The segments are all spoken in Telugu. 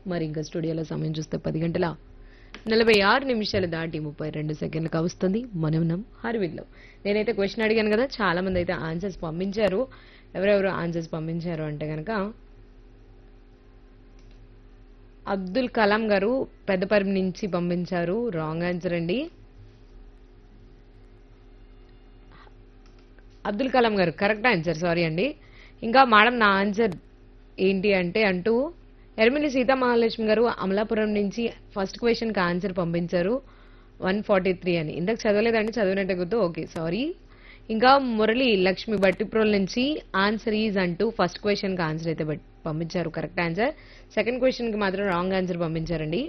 మరి ఇంకా స్టూడియోలో సమయం చూస్తే పది గంటల నలభై ఆరు నిమిషాలు దాటి ముప్పై రెండు సెకండ్లకు వస్తుంది మనం హరివిల్లో నేనైతే క్వశ్చన్ అడిగాను కదా చాలా మంది అయితే ఆన్సర్స్ పంపించారు ఎవరెవరు ఆన్సర్స్ పంపించారు అంటే కనుక అబ్దుల్ కలాం గారు పెద్దపరిమి నుంచి పంపించారు రాంగ్ ఆన్సర్ అండి అబ్దుల్ కలాం గారు కరెక్ట్ ఆన్సర్ సారీ అండి ఇంకా మేడం నా ఆన్సర్ ఏంటి అంటే అంటూ ఎర్మిలి సీతామహాలక్ష్మి గారు అమలాపురం నుంచి ఫస్ట్ క్వశ్చన్కి ఆన్సర్ పంపించారు వన్ ఫార్టీ త్రీ అని ఇందాక చదవలేదండి చదివినట్టే గుర్తు ఓకే సారీ ఇంకా మురళి లక్ష్మి బట్టిప్రోల్ నుంచి ఆన్సర్ ఈజ్ అంటూ ఫస్ట్ క్వశ్చన్కి ఆన్సర్ అయితే బట్- పంపించారు కరెక్ట్ ఆన్సర్ సెకండ్ క్వశ్చన్కి మాత్రం రాంగ్ ఆన్సర్ పంపించారండి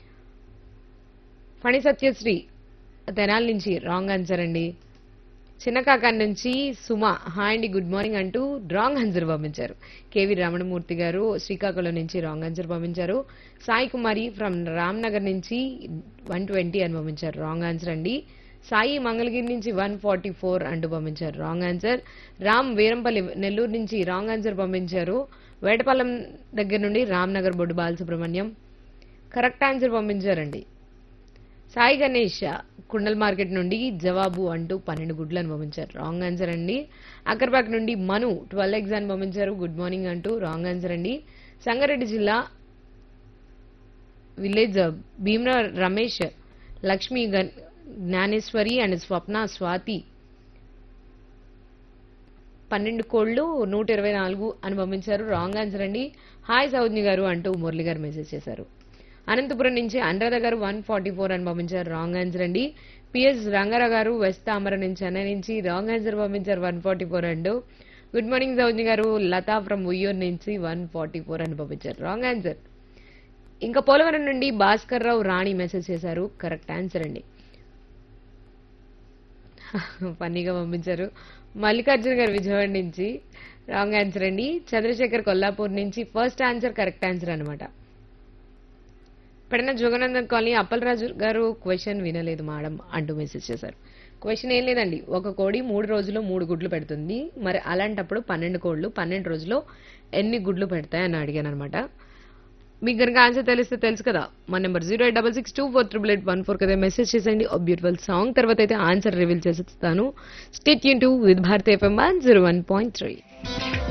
ఫణి సత్యశ్రీ తెనాల నుంచి రాంగ్ ఆన్సర్ అండి చిన్న కాకా నుంచి సుమ హాయ్ అండి గుడ్ మార్నింగ్ అంటూ రాంగ్ ఆన్సర్ పంపించారు కేవి రమణమూర్తి గారు శ్రీకాకుళం నుంచి రాంగ్ ఆన్సర్ పంపించారు సాయి కుమారి ఫ్రమ్ రామ్నగర్ నుంచి వన్ ట్వంటీ అని పంపించారు రాంగ్ ఆన్సర్ అండి సాయి మంగళగిరి నుంచి వన్ ఫార్టీ ఫోర్ అంటూ పంపించారు రాంగ్ ఆన్సర్ రామ్ వీరంపల్లి నెల్లూరు నుంచి రాంగ్ ఆన్సర్ పంపించారు వేటపాలెం దగ్గర నుండి రామ్నగర్ బొడ్డు బాలసుబ్రహ్మణ్యం కరెక్ట్ ఆన్సర్ పంపించారండి సాయి గణేష్ కుండల్ మార్కెట్ నుండి జవాబు అంటూ పన్నెండు గుడ్లను పంపించారు రాంగ్ ఆన్సర్ అండి అక్కర్బాక్ నుండి మను ట్వెల్వ్ ఎగ్స్ అని పంపించారు గుడ్ మార్నింగ్ అంటూ రాంగ్ ఆన్సర్ అండి సంగారెడ్డి జిల్లా విలేజ్ భీమ్రా రమేష్ లక్ష్మి గన్- జ్ఞానేశ్వరి అండ్ స్వప్న స్వాతి పన్నెండు కోళ్ళు నూట ఇరవై నాలుగు అని పంపించారు రాంగ్ ఆన్సర్ అండి హాయ్ సౌజ్ఞి గారు అంటూ మురళి గారు మెసేజ్ చేశారు అనంతపురం నుంచి అనురాధ గారు వన్ ఫార్టీ ఫోర్ అని పంపించారు రాంగ్ ఆన్సర్ అండి పిఎస్ రంగారావు గారు వెస్ట్ తామర నుంచి చెన్నై నుంచి రాంగ్ ఆన్సర్ పంపించారు వన్ ఫార్టీ ఫోర్ అంటూ good morning Saujni garu Lata from Uyyuru నుంచి వన్ ఫార్టీ ఫోర్ అని పంపించారు రాంగ్ ఆన్సర్ ఇంకా పోలవరం నుండి భాస్కర్ రావు రాణి మెసేజ్ చేశారు కరెక్ట్ ఆన్సర్ అండి ఫన్నీగా పంపించారు మల్లికార్జున గారు విజయవాడ నుంచి రాంగ్ ఆన్సర్ అండి చంద్రశేఖర్ కొల్లాపూర్ నుంచి ఫస్ట్ ఆన్సర్ కరెక్ట్ ఆన్సర్ అనమాట పెడన జోగనందన్ కాలనీ అప్పలరాజు గారు క్వశ్చన్ వినలేదు మేడం అంటూ మెసేజ్ చేశారు క్వశ్చన్ ఏం లేదండి ఒక కోడి మూడు రోజుల్లో మూడు గుడ్లు పెడుతుంది మరి అలాంటప్పుడు పన్నెండు కోళ్ళు పన్నెండు రోజుల్లో ఎన్ని గుడ్లు పెడతాయి అని అడిగాను అనమాట మీకు కనుక ఆన్సర్ తెలిస్తే తెలుసు కదా మా number zero eight double six two four triple eight one four కదా మెసేజ్ చేసేయండి ఓ బ్యూటిఫుల్ సాంగ్ తర్వాత అయితే ఆన్సర్ రివీల్ చేసేస్తాను స్టేట్ యూన్ to with Bharat FM one zero one point three